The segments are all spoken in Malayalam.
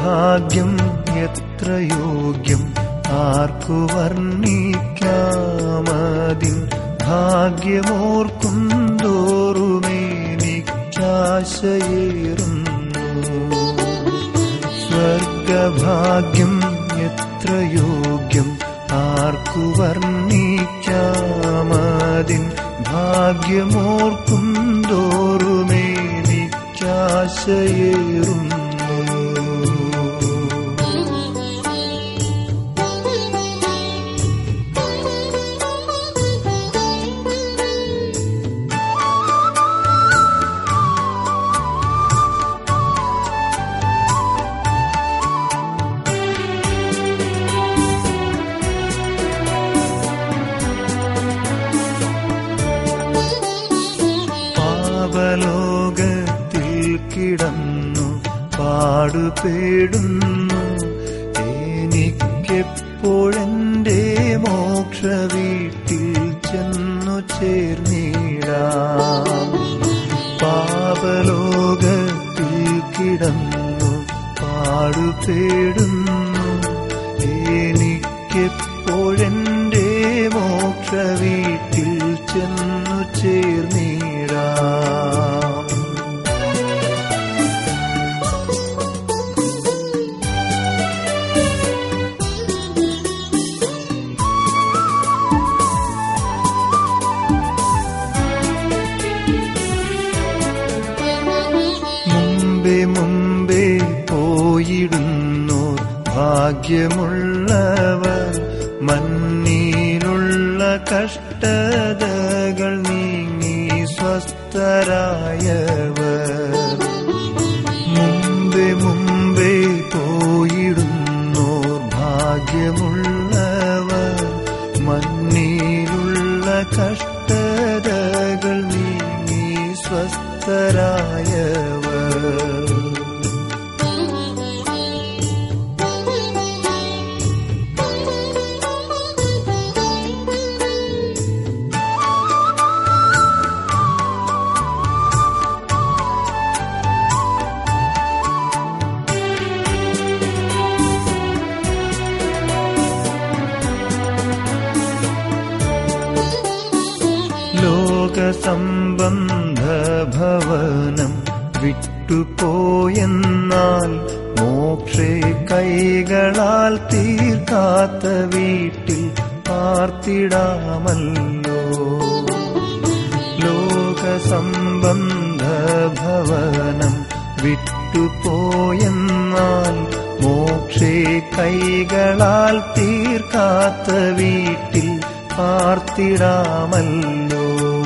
ഭാഗ്യം എത്ര യോഗ്യം ആർക്കു വർണ്ണിക്കാമതിൻ ഭാഗ്യമോർക്കുന്തോറുമേനിക്കാശയേറുന്നു സ്വർഗഭാഗ്യം എത്ര യോഗ്യം ആർക്കു വർണ്ണിക്കാമതിൻ ഭാഗ്യമോർക്കും തോറുമേനിക്കാശയേറുന്നു പാപലോകത്തിൽ കിടന്നു പാടുപേടുന്നു എനിക്കെപ്പോഴെന്റെ മോക്ഷ വീട്ടിൽ ചെന്നു ചേർന്നിടാം പാപലോകത്തിൽ കിടന്നു പാടുപേടുന്നു എനിക്കെപ്പോഴെന്റെ മോക്ഷ വീട്ടിൽ ചെന്നു ചേർന്നിടാം മുമ്പേ മുമ്പേ പോയിടുന്നു ഭാഗ്യമുള്ളവർ മണ്ണിലുള്ള കഷ്ടതകൾ നീങ്ങി സ്വസ്ഥരായവർ മുമ്പേ മുമ്പേ പോയിടുന്നു ഭാഗ്യമുള്ളവർ മണ്ണിലുള്ള കഷ്ടതകൾ നീങ്ങി സ്വസ്ഥരായവർ ലോകസംബന്ധ ഭവനം വിട്ടുപോയെന്നാൽ മോക്ഷേ കൈകളാൽ തീർക്കാത്ത വീട്ടിൽ പാർത്തിടാമല്ലോ ലോകസംബന്ധ ഭവനം വിട്ടുപോയെന്നാൽ മോക്ഷേ കൈകളാൽ തീർക്കാത്ത വീട്ടിൽ പാർത്തിടാമല്ലോ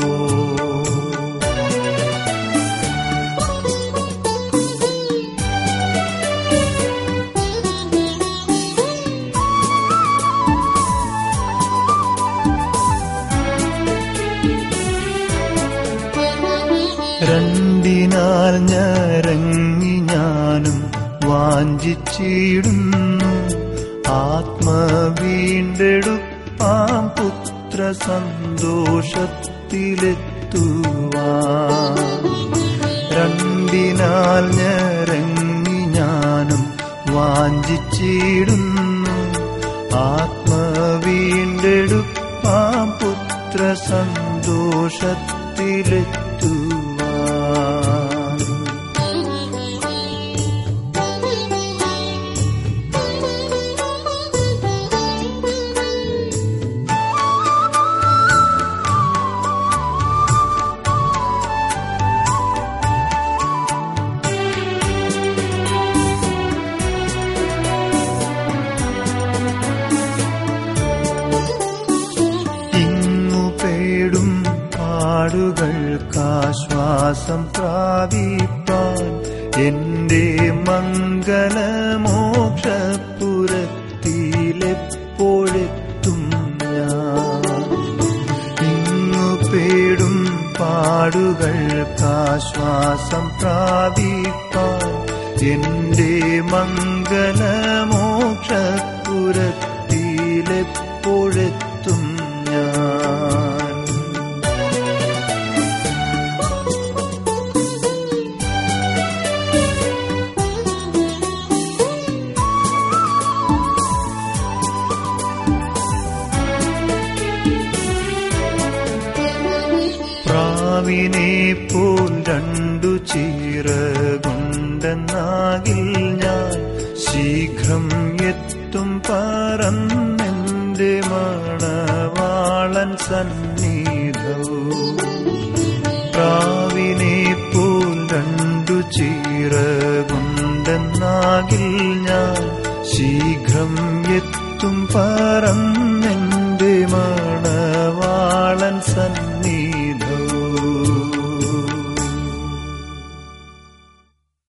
രണ്ടിനാൽ ഞരങ്ങി ഞാനും വാഞ്ചിച്ചിടുന്നു ആത്മവീണ്ടെടുപ്പാം പുത്ര സന്തോഷത്തിലെത്തുവാൻ രണ്ടിനാൽ ഞരങ്ങി ഞാനും വാഞ്ചിച്ചിടുന്നു ആത്മവീണ്ടെടുപ്പാം പുത്ര സന്തോഷത്തിലെത്തുവാൻ ഇങ്ങു പേടും പാടുകൾക്കാശ്വാസം പ്രാപിപ്പാൻ എന്റെ മംഗലമോക്ഷപുരത്തിലെപ്പോഴെത്തും ഞാൻ ഇങ്ങു പേടും പാടുകൾക്കാശ്വാസം പ്രാപിപ്പാൻ എന്റെ മംഗലമോക്ഷപുരത്തിലെപ്പോഴെത്തും ഞാൻ രണ്ടു ചീറകുണ്ടെന്നാകിൽ ഞാൻ ശീഘ്രം എത്തും പറന്നെന്റെ മണവാളൻ സന്നിധവും പ്രാവിനെ പോൽ രണ്ടു ചീറകുണ്ടെന്നാകിൽ ഞാൻ ശീഘ്രം എത്തും പറന്നെന്റെ മണവാളൻ സന്നിധവും